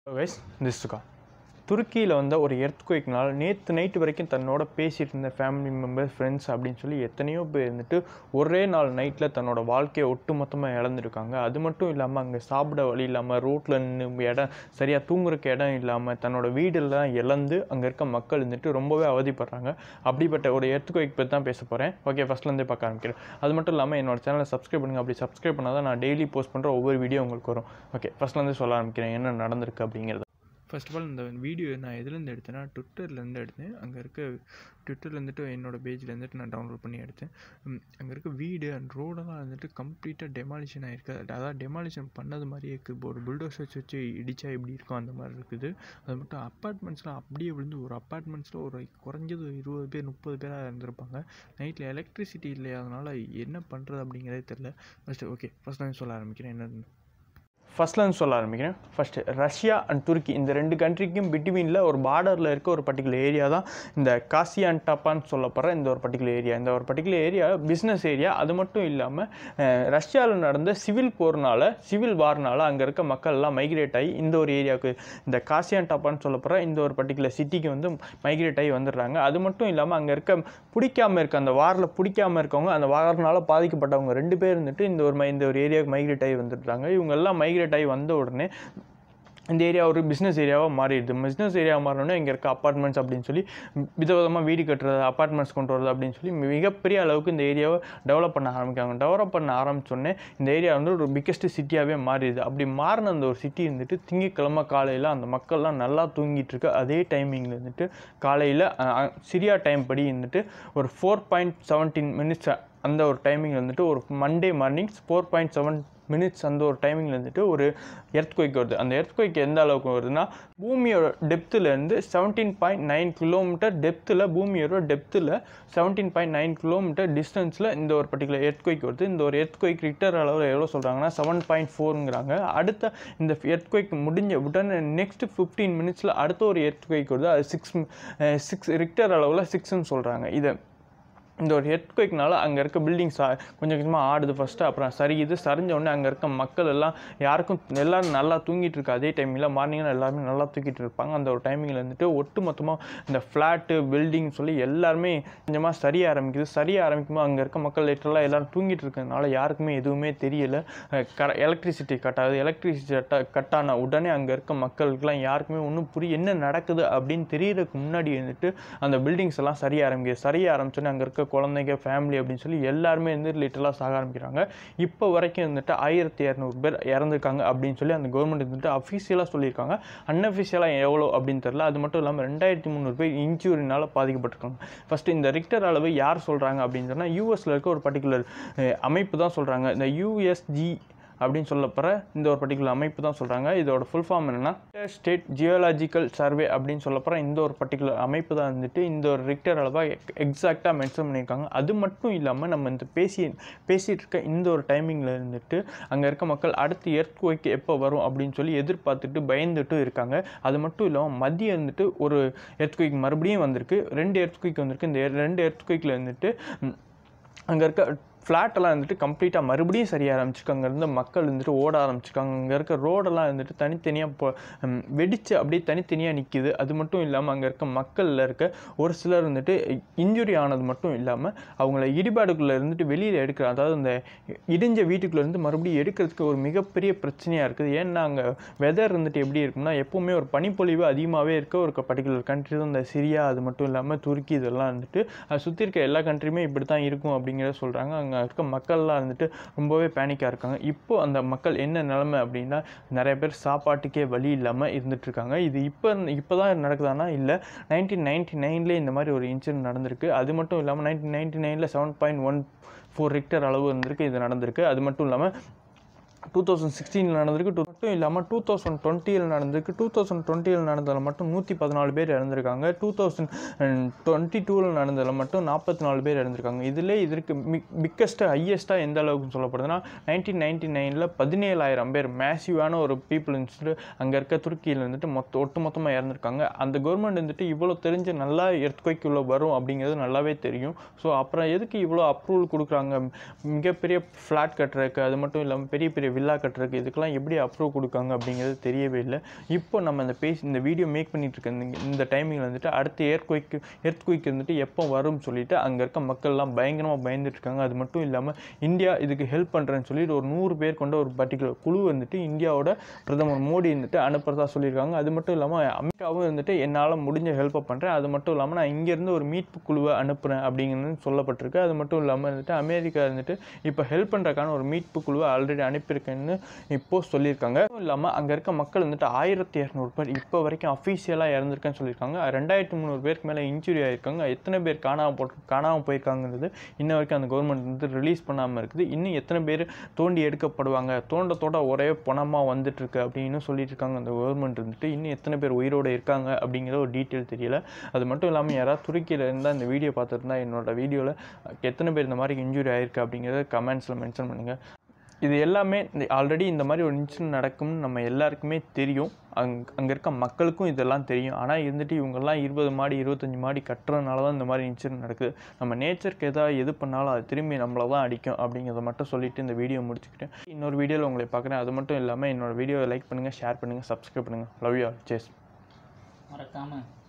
guys திஸ்துகா துருக்கியில் வந்த ஒரு எர்த்குவேக்னால் நேற்று நைட்டு வரைக்கும் தன்னோட பேசிட்டு இருந்த ஃபேமிலி மெம்பர்ஸ் ஃப்ரெண்ட்ஸ் அப்படின்னு சொல்லி எத்தனையோ பேர் இருந்துட்டு ஒரே நாள் நைட்டில் தன்னோட வாழ்க்கையை ஒட்டு மொத்தமாக இழந்திருக்காங்க அது மட்டும் இல்லாமல் அங்கே சாப்பிட வழி இல்லாமல் ரோட்டில் நின்று இடம் சரியாக தூங்குறக்கு இடம் இல்லாமல் தன்னோட வீடெல்லாம் இழந்து அங்கே இருக்க மக்கள் இருந்துட்டு ரொம்பவே அவதிப்படுறாங்க அப்படிப்பட்ட ஒரு எர்த்குவேக் பற்றி தான் பேச போகிறேன் ஓகே ஃபஸ்ட்லேருந்தே பார்க்க ஆரம்பிக்கிறேன் அது மட்டும் இல்லாமல் என்னோட சேனலை சப்ஸ்கிரைப் பண்ணுங்கள் அப்படி சப்ஸ்கிரைப் பண்ணால் தான் நான் டெய்லி போஸ்ட் பண்ணுற ஒவ்வொரு வீடியோ உங்களுக்கு வரும் ஓகே ஃபஸ்ட்லேருந்து சொல்ல ஆரம்பிக்கிறேன் என்ன நடந்திருக்கு அப்படிங்கிறது ஃபர்ஸ்ட் ஆஃப் ஆல் இந்த வீடியோ நான் எதுலேருந்து எடுத்தேன்னா ட்விட்டர்லேருந்து எடுத்தேன் அங்கே இருக்க ட்விட்டரில் இருந்துட்டு என்னோடய பேஜில் இருந்துட்டு நான் டவுன்லோட் பண்ணி எடுத்தேன் அங்கே இருக்க வீடு அண்ட் ரோடெல்லாம் வந்துட்டு கம்ப்ளீட்டாக டெமாலிஷன் ஆகிருக்கு அதாவது டெமாலிஷன் பண்ணது மாதிரியே இருக்குது இப்போ ஒரு புல்டோசர்ஸ் வச்சு இடித்தா எப்படி இருக்கும் அந்த மாதிரி இருக்குது அது மட்டும் அப்பார்ட்மெண்ட்ஸ்லாம் அப்படியே விழுந்து ஒரு அப்பார்ட்மெண்ட்ஸில் ஒரு குறைஞ்சது ஒரு இருபது பேர் முப்பது பேராக இருந்திருப்பாங்க நைட்டில் எலக்ட்ரிசிட்டி இல்லையாதனால என்ன பண்ணுறது அப்படிங்கிறதே தெரில ஃபஸ்ட்டு ஓகே ஃபஸ்ட் நான் சொல்ல ஆரம்பிக்கிறேன் என்னன்னு ஃபஸ்ட்லேருந்து சொல்ல ஆரம்பிக்கிறேன் ஃபஸ்ட்டு ரஷ்யா அண்ட் துருக்கி இந்த ரெண்டு கண்ட்ரிக்கும் பிட்வீனில் ஒரு பார்டரில் இருக்க ஒரு பர்டிகுலர் ஏரியா தான் இந்த காசி அண்ட் டப்பான்னு சொல்லப்படுற இந்த ஒரு பர்டிகுலர் ஏரியா இந்த ஒரு பர்டிகுலர் ஏரியா பிஸ்னஸ் ஏரியா அது மட்டும் இல்லாமல் ரஷ்யாவில் நடந்த சிவில் போர்னால சிவில் வார்னால அங்கே இருக்க மக்கள் எல்லாம் மைக்ரேட் ஆகி இந்த ஒரு ஏரியாவுக்கு இந்த காசி அண்ட் டப்பான்னு சொல்லப்படுற இந்த ஒரு பர்டிகுலர் சிட்டிக்கு வந்து மைக்ரேட் ஆகி வந்துடுறாங்க அது மட்டும் இல்லாமல் அங்கே இருக்க பிடிக்காம இருக்க அந்த வாரில் பிடிக்காம இருக்கவங்க அந்த வாரினால பாதிக்கப்பட்டவங்க ரெண்டு பேர் இருந்துட்டு இந்த ஒரு மை- இந்த ஒரு ஏரியாவுக்கு மைக்ரேட் ஆகி வந்துடுறாங்க இவங்க எல்லாம் மைக்ரேட் ஆகி வந்த உடனே இந்த ஏரியா ஒரு பிஸ்னஸ் ஏரியாவாக மாறிடுது பிஸ்னஸ் ஏரியா மாறினோடனே இங்கே இருக்க அப்பார்ட்மெண்ட்ஸ் அப்படின்னு சொல்லி விதவிதமாக வீடு கட்டுறது அப்பார்ட்மெண்ட்ஸ் கொண்டு வரது அப்படின்னு சொல்லி மிகப்பெரிய அளவுக்கு இந்த ஏரியாவை டெவலப் பண்ண ஆரம்பிக்காங்க டெவலப் பண்ண ஆரம்பிச்சோடனே இந்த ஏரியா வந்து ஒரு பிக்கெஸ்ட் சிட்டியாகவே மாறிடுது அப்படி மாறின அந்த ஒரு சிட்டி இருந்துட்டு திங்கக்கிழமை காலையில் அந்த மக்கள்லாம் நல்லா தூங்கிட்டு இருக்கு அதே டைமிங்கில் இருந்துட்டு காலையில் சிரியா டைம் படி இருந்துட்டு ஒரு ஃபோர் பாயிண்ட் செவன்டீன் மினிட்ஸ் அந்த ஒரு டைமிங் வந்துட்டு ஒரு Monday morning four point seven minutes அந்த ஒரு டைமிங்கில் வந்துட்டு ஒரு எர்த்குவைக் வருது அந்த எர்த்குவைக் எந்த அளவுக்கு வருதுன்னா பூமியோட டெப்த்துலேருந்து செவன்டீன் பாயிண்ட் நைன் கிலோமீட்டர் டெப்த்தில் பூமியோட டெப்த்தில் செவன்டீன் பாயிண்ட் நைன் கிலோமீட்டர் டிஸ்டன்ஸில் இந்த ஒரு பர்டிகுலர் எர்த்குவைக் வருது இந்த ஒரு எர்த்குவைக் ரிக்டர் அளவில் எவ்வளோ சொல்கிறாங்கன்னா செவன் பாயிண்ட் ஃபோருங்கிறாங்க அடுத்த இந்த எர்த்குவைக் முடிஞ்ச உடனே நெக்ஸ்ட் ஃபிஃப்டீன் மினிட்ஸில் அடுத்த ஒரு எர்த்குவைக் வருது அது சிக்ஸ் சிக்ஸ் ரிக்டர் அளவில் சிக்ஸ்ன்னு சொல்கிறாங்க இதை இந்த ஒரு எர்த்குவேக்னால அங்கே இருக்க பில்டிங்ஸ் கொஞ்சம் கொஞ்சமாக ஆடுது ஃபஸ்ட்டு அப்புறம் சரியுது சரிஞ்ச உடனே அங்கே இருக்க மக்கள் எல்லாம் யாருக்கும் எல்லாரும் நல்லா தூங்கிட்டு இருக்கு அதே டைமில் மார்னிங்கில் எல்லாருமே நல்லா தூக்கிட்டு இருப்பாங்க அந்த ஒரு டைமிங்கில் வந்துட்டு ஒட்டு மொத்தமாக இந்த ஃப்ளாட்டு பில்டிங் சொல்லி எல்லாருமே கொஞ்சமாக சரிய ஆரம்பிக்குது சரிய ஆரம்பிக்கும்போது அங்கே இருக்க மக்கள் லிட்டரலாக எல்லாரும் தூங்கிட்டு இருக்கிறதுனால யாருக்குமே எதுவுமே தெரியல க எலக்ட்ரிசிட்டி கட் ஆகுது எலக்ட்ரிசிட்டி கட்ட கட்டான உடனே அங்கே இருக்க மக்களுக்குலாம் யாருக்குமே ஒன்றும் புரிய என்ன நடக்குது அப்படின்னு தெரியறதுக்கு முன்னாடி வந்துட்டு அந்த பில்டிங்ஸ் எல்லாம் சரிய ஆரம்பிக்குது சரிய ஆரம்பிச்சோன்னே அங்கே இருக்க குழந்தைங்க ஃபேமிலி அப்படின்னு சொல்லி எல்லாருமே வந்து லிட்டரலாக சாக ஆரம்பிக்கிறாங்க இப்போ வரைக்கும் வந்துட்டு ஆயிரத்தி இரநூறு பேர் இறந்துருக்காங்க அப்படின்னு சொல்லி அந்த கவர்மெண்ட் வந்துட்டு அஃபீஷியலாக சொல்லியிருக்காங்க அன்அஃபிஷியலாக எவ்வளோ அப்படின்னு தெரில அது மட்டும் இல்லாமல் ரெண்டாயிரத்தி முந்நூறு பேர் இன்ஜூரினால் பாதிக்கப்பட்டிருக்காங்க ஃபஸ்ட்டு இந்த ரிக்டர் அளவு யார் சொல்கிறாங்க அப்படின்னு சொன்னால் யூஎஸில் இருக்க ஒரு பர்டிகுலர் அமைப்பு தான் சொல்கிறாங்க இந்த யூஎஸ்ஜி அப்படின்னு சொல்லப்படுற இந்த ஒரு பர்டிகுலர் அமைப்பு தான் சொல்கிறாங்க இதோட ஃபுல் ஃபார்ம் என்னென்னா ஸ்டேட் ஜியோலாஜிக்கல் சர்வே அப்படின்னு சொல்லப்படுற இந்த ஒரு பர்டிகுலர் அமைப்பு தான் வந்துட்டு இந்த ஒரு ரிக்டர் அளவாக எக்ஸாக்டாக மென்ஷன் பண்ணியிருக்காங்க அது மட்டும் இல்லாமல் நம்ம இந்த பேசி பேசிகிட்டு இருக்க இந்த ஒரு டைமிங்கில் இருந்துட்டு அங்கே இருக்க மக்கள் அடுத்து எர்த்குவைக்கு எப்போ வரும் அப்படின்னு சொல்லி எதிர்பார்த்துட்டு பயந்துட்டு இருக்காங்க அது மட்டும் இல்லாமல் மதியம் இருந்துட்டு ஒரு எர்த்குவைக் மறுபடியும் வந்திருக்கு ரெண்டு எர்த்குவைக் வந்திருக்கு இந்த ரெண்டு எர்த்குவைக்கில் இருந்துட்டு அங்கே இருக்க ஃப்ளாட்டெல்லாம் வந்துட்டு கம்ப்ளீட்டாக மறுபடியும் சரிய ஆரம்பிச்சிருக்கு அங்கே இருந்த மக்கள் வந்துட்டு ஓட ஆரம்பிச்சிருக்காங்க அங்கே இருக்க ரோடெல்லாம் வந்துட்டு தனித்தனியாக இப்போ ம், வெடிச்சு அப்படியே தனித்தனியாக நிற்கிது அது மட்டும் இல்லாமல் அங்கே இருக்க மக்களில் இருக்க ஒரு சிலர் வந்துட்டு இன்ஜுரி ஆனது மட்டும் இல்லாமல் அவங்கள இடிபாடுக்குள்ளே இருந்துட்டு வெளியில் எடுக்கிற அதாவது இந்த இடிஞ்ச வீட்டுக்குள்ள இருந்து மறுபடியும் எடுக்கிறதுக்கு ஒரு மிகப்பெரிய பிரச்சனையாக இருக்குது ஏன்னா அங்கே வெதர் வந்துட்டு எப்படி இருக்கும்னா எப்போவுமே ஒரு பனிப்பொழிவு அதிகமாகவே இருக்க ஒரு பர்டிகுலர் கண்ட்ரி தான் இந்த சிரியா அது மட்டும் இல்லாமல் துருக்கி இதெல்லாம் வந்துட்டு அதை சுற்றி இருக்க எல்லா கண்ட்ரியுமே இப்படி தான் இருக்கும் அப்படிங்கிறத சொல்கிறாங்க அங்கே இருக்க மக்கள்லாம் வந்துட்டு ரொம்பவே பேனிக்காக இருக்காங்க இப்போ அந்த மக்கள் என்ன நிலைமை அப்படின்னா நிறைய பேர் சாப்பாட்டுக்கே வழி இல்லாமல் இருந்துட்டு இருக்காங்க இது இப்போ இப்போ தான் நடக்குதானா இல்லை நைன்டீன் நைன்டி நைன்லேயே இந்த மாதிரி ஒரு இன்சிடென்ட் நடந்திருக்கு அது மட்டும் இல்லாமல் நைன்டீன் நைன்டி நைனில் seven point one four Richter அளவு இருந்திருக்கு இது நடந்திருக்கு அது மட்டும் இல்லாமல் டூ தௌசண்ட் சிக்ஸ்டீனில் நடந்திருக்கு டூ மட்டும் இல்லாமல் டூ தௌசண்ட் டுவெண்ட்டியில் நடந்திருக்கு டூ தௌசண்ட் டுவெண்ட்டியில் நடந்ததில் மட்டும் நூற்றி பதினாலு பேர் இறந்துருக்காங்க டூ தௌசண்ட் டுவெண்ட்டி டூவில் நடந்ததில் மட்டும் நாற்பத்தி நாலு பேர் இறந்துருக்காங்க இதில் இதற்கு மிக் பிக்கஸ்ட்டு ஹையஸ்ட்டாக எந்த அளவுக்கு சொல்லப்படுதுன்னா நைன்டீன் நைன்டி நைனில் பதினேழாயிரம் பேர் மேசிவான ஒரு பீப்புள் இருந்துட்டு அங்கே இருக்க துருக்கியில் வந்துட்டு மொத்த ஒட்டு மொத்தமாக இறந்துருக்காங்க அந்த கவர்மெண்ட் வந்துட்டு இவ்வளோ தெரிஞ்ச நல்லா எர்த்குவைக்குள்ளே வரும் அப்படிங்கிறது நல்லாவே தெரியும் ஸோ அப்புறம் எதுக்கு இவ்வளோ அப்ரூவல் கொடுக்குறாங்க மிகப்பெரிய ஃப்ளாட் கட்டுறதுக்கு அது மட்டும் இல்லாமல் பெரிய பெரிய வில்லா கட்டுறதுக்கு இதுக்கெல்லாம் எப்படி அப்ரூவ் கொடுக்காங்க அப்படிங்கிறது தெரியவே இல்லை இப்போ நம்ம இந்த பேசி இந்த வீடியோ மேக் பண்ணிட்டு இருக்க இந்த இந்த டைமிங்கில் வந்துட்டு அடுத்த ஏர்குவைக்கு எர்த்குவைக் வந்துட்டு எப்போ வரும்னு சொல்லிட்டு அங்கே இருக்க மக்கள்லாம் பயங்கரமாக பயந்துட்டு இருக்காங்க அது மட்டும் இல்லாமல் இந்தியா இதுக்கு ஹெல்ப் பண்ணுறேன்னு சொல்லிட்டு ஒரு நூறு பேர் கொண்ட ஒரு பர்டிகுலர் குழு வந்துட்டு இந்தியாவோட பிரதமர் மோடி வந்துட்டு அனுப்புறதா சொல்லியிருக்காங்க அது மட்டும் இல்லாமல் அமெரிக்காவும் வந்துட்டு என்னால் முடிஞ்ச ஹெல்ப்பை பண்ணுறேன் அது மட்டும் இல்லாமல் நான் இங்கேருந்து ஒரு மீட்பு குழுவை அனுப்புகிறேன் அப்படிங்கிறது சொல்லப்பட்டிருக்கு அது மட்டும் இல்லாமல் வந்துட்டு அமெரிக்கா வந்துட்டு இப்போ ஹெல்ப் பண்ணுறதுக்கான ஒரு மீட்பு குழுவை ஆல்ரெடி அனுப்பியிருக்கேன்னு இப்போது சொல்லியிருக்காங்க அதுவும் இல்லாமல் அங்கே இருக்க மக்கள் வந்துட்டு ஆயிரத்தி இரநூறு பேர் இப்போ வரைக்கும் அஃபீஷியலாக இறந்துருக்கேன்னு சொல்லியிருக்காங்க ரெண்டாயிரத்தி முந்நூறு பேருக்கு மேலே இன்ஜுரி ஆயிருக்காங்க எத்தனை பேர் காணாமல் போட்டு காணாமல் போயிருக்காங்கிறது இன்ன வரைக்கும் அந்த கவர்மெண்ட் வந்து ரிலீஸ் பண்ணாமல் இருக்குது இன்னும் எத்தனை பேர் தோண்டி எடுக்கப்படுவாங்க தோண்ட தோண்ட ஒரே பணமாக வந்துட்டு இருக்கு அப்படின்னு சொல்லிட்டு இருக்காங்க அந்த கவர்மெண்ட் வந்துட்டு இன்னும் எத்தனை பேர் உயிரோடு இருக்காங்க அப்படிங்கிற ஒரு டீட்டெயில் தெரியல அது மட்டும் இல்லாமல் யாராவது துருக்கியில் இருந்தால் இந்த வீடியோ பார்த்துருந்தா என்னோட வீடியோவில் எத்தனை பேர் இந்த மாதிரி இன்ஜுரி ஆயிருக்கு அப்படிங்கிறத கமெண்ட்ஸில் மென்ஷன் பண்ணுங்கள் இது எல்லாமே ஆல்ரெடி இந்த மாதிரி ஒரு இன்சிடென்ட் நடக்கும்னு நம்ம எல்லாருக்குமே தெரியும் அங் அங்கே இருக்க மக்களுக்கும் இதெல்லாம் தெரியும் ஆனால் இருந்துட்டு இவங்கெல்லாம் இருபது மாடி இருபத்தஞ்சி மாடி கட்டுறதுனால தான் இந்த மாதிரி இன்சிடென்ட் நடக்குது நம்ம நேச்சருக்கு எதாவது எது பண்ணாலும் அது திரும்பி நம்மளை தான் அடிக்கும் அப்படிங்கிறத மட்டும் சொல்லிட்டு இந்த வீடியோ முடிச்சுக்கிட்டேன் இன்னொரு வீடியோவில் உங்களை பார்க்குறேன் அது மட்டும் இல்லாமல் என்னோட வீடியோவை லைக் பண்ணுங்கள் ஷேர் பண்ணுங்கள் சப்ஸ்கிரைப் பண்ணுங்கள் லவ் யூ ஆல் சேஸ் மறக்காமல்